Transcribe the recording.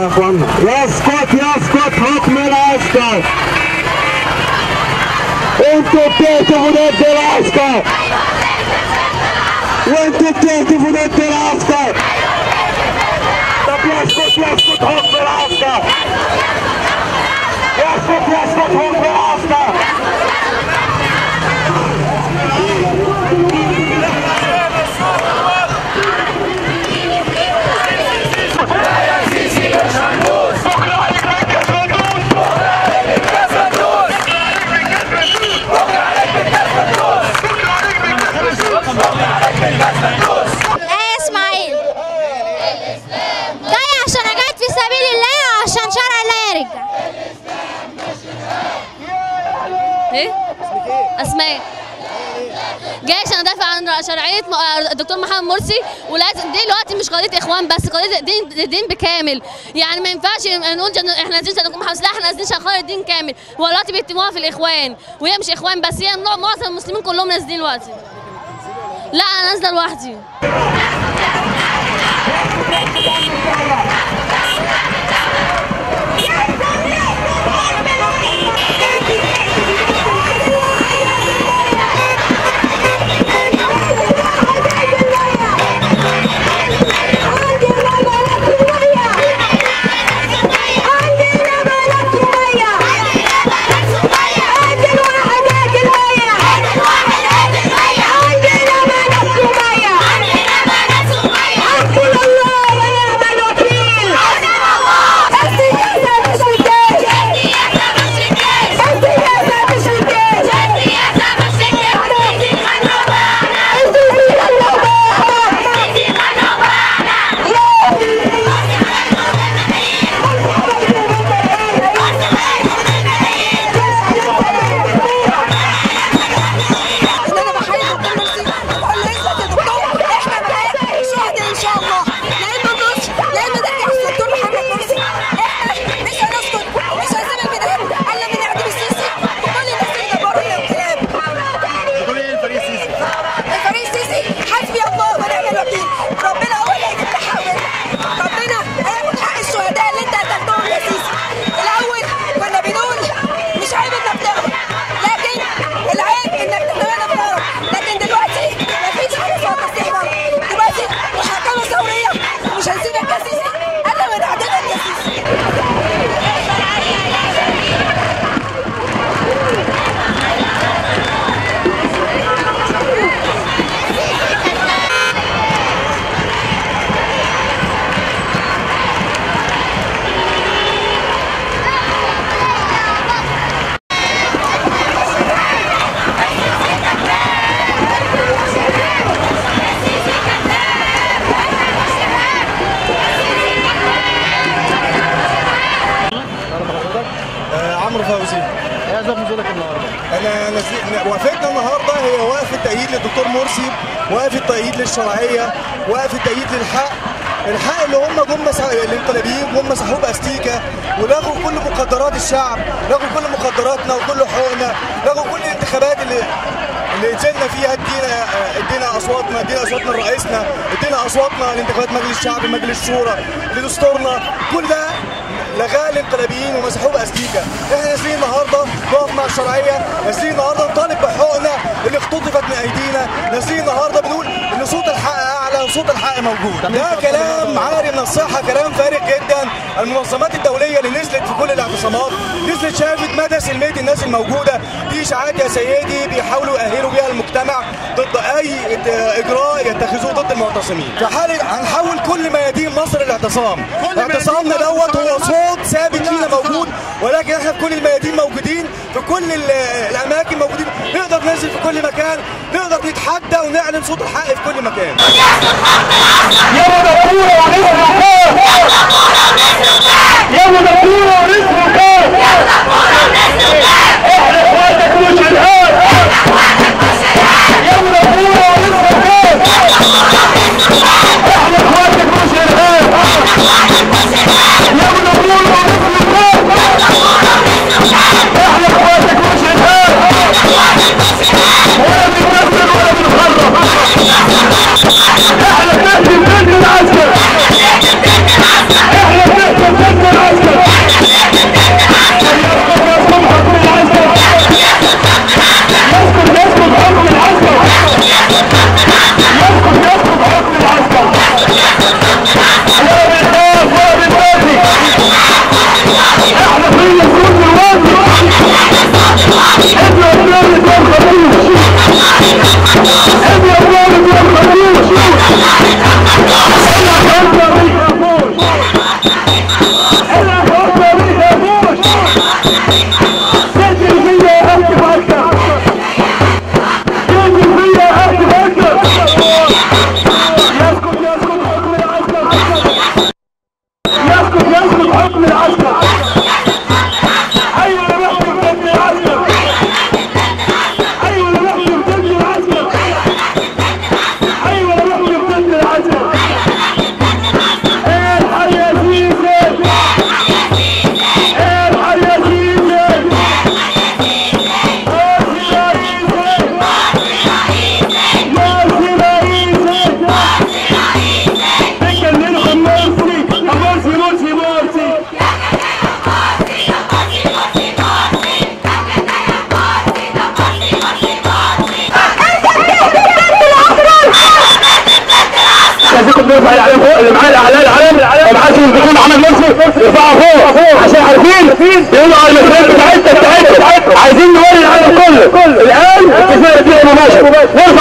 يا اخوانا يسقط يسقط حكم العسكر انتوا بتهتفوا ضد العسكر وانتوا بتهتفوا ضد العسكر طب يسقط يسقط حكم العسكر يسقط يسقط حكم العسكر ايه اسماعيل جاي عشان اجاهد في سبيل الله وعشان شرع الله يرجع ايه؟ اسماء جاي عشان ادافع عن شرعيه م- الدكتور محمد مرسي ولازم دي دلوقتي مش قضيه اخوان بس قضيه دين دين بكامل يعني ما ينفعش نقول جن- احنا نازلين عشان نكون محافظ لا احنا نازلين عشان خاطر الدين كامل هو دلوقتي بيتموها في الاخوان وهي مش اخوان بس هي مع- معظم المسلمين كلهم نازلين دلوقتي لا انا نازله لوحدي ان انا بحيي دكتور مرسي بقول له اسمك يا دكتور احنا معاك شهداء ان شاء الله لانه النصر لانه ده يحصل الدكتور محمد مرسي احنا مش هنسكت مش هنسيب البلاد الا من اعدام السيسي وكل الناس اللي جبروا الانقلاب تقول ايه الفريق السيسي؟ الفريق السيسي حسبي الله ونعم الوكيل ربنا هو اللي هيجيب لك حقك ربنا هياخد حق الشهداء اللي انت هتاخدهم يا سيسي الاول كنا بنقول مش عيب انك تهرب لكن العيب انك تتمنى بتهرب لكن دلوقتي مفيش حاجه اسمها تصليح غلط دلوقتي محاكمه ثوريه مش هنسيبك يا سيسي الا من اعدامك يا سيسي عمرو فوزي ايه اسباب نزولك النهارده؟ انا نزل... وقفتنا النهارده هي وقفه تأييد للدكتور مرسي وقفه تأييد للشرعيه وقفه تأييد للحق الحق اللي هم جم مس... الانقلابيين جم مسحوه باستيكه ولغوا كل مقدرات الشعب لغوا كل مقدراتنا وكل حقوقنا لغوا كل الانتخابات اللي اللي نزلنا فيها ادينا ادينا اصواتنا ادينا اصواتنا لرئيسنا ادينا اصواتنا لانتخابات مجلس الشعب مجلس الشورى لدستورنا كل ده لغاه الانقلابيين ومسحوه باستيكه احنا نازلين النهارده نقف مع الشرعيه نازلين النهارده نطالب بحقوقنا اللي اختطفت من ايدينا نازلين النهارده بنقول ان صوت الحق اعلى وصوت الحق موجود ده كلام عاري من الصحه كلام فارغ جدا المنظمات الدوليه اللي نزلت في كل الاعتصامات نزلت شافت مدى سلميه الناس الموجوده دي اشاعات يا سيدي بيحاولوا يأهلوا بيها المجتمع ضد اي ات- اجراء يتخذوه ضد المعتصمين في حاله هنحول كل ميادين مصر الاعتصام اعتصامنا دوت هو صوت ثابت لينا موجود ولكن احنا في كل الميادين موجودين في كل ال- الاماكن موجودين نقدر ننزل في كل مكان نقدر نتحدى ونعلن صوت الحق في كل مكان يا مدكورة ونسمك يا مدكورة ونسمك احنا اخواتك مش الهاب يا مدكورة ونسمك احنا اخواتك مش الهاب يا مدكورة ونسمك احنا اخواتك مش الهاب ولا بنكسر ولا بنخرب احنا بنهدم ضد العسكر احنا بنهدم ضد هي كل الوقت ابن أولاد والخروج ابن أولاد والخروج الأخوة ما يخافوش الأخوة ما يخافوش سجل فيا أكتب أكتر سجل فيا أكتب أكتر يسكت يسكت حكم العسكر يسكت يسكت حكم العسكر ايوه انا بحكم ضد العسكر ايوه انا بحكم ضد العسكر ايوه انا بحكم ضد العسكر الحر يا سيسي الحر يا سيسي مرسي رئيسي مرسي رئيسي بكلمكم مرسي مرسي مرسي مرسي لازمكم نرفع الاعلام فوق اللي معاه الاعلام الاعلام ومعاه يمسكون عمل مرسي يرفعوا فوق عشان عارفين يقولوا على المسؤوليه بتاعتنا بتاعتنا عايزين نوري العالم كله الان الكفايه دي مباشر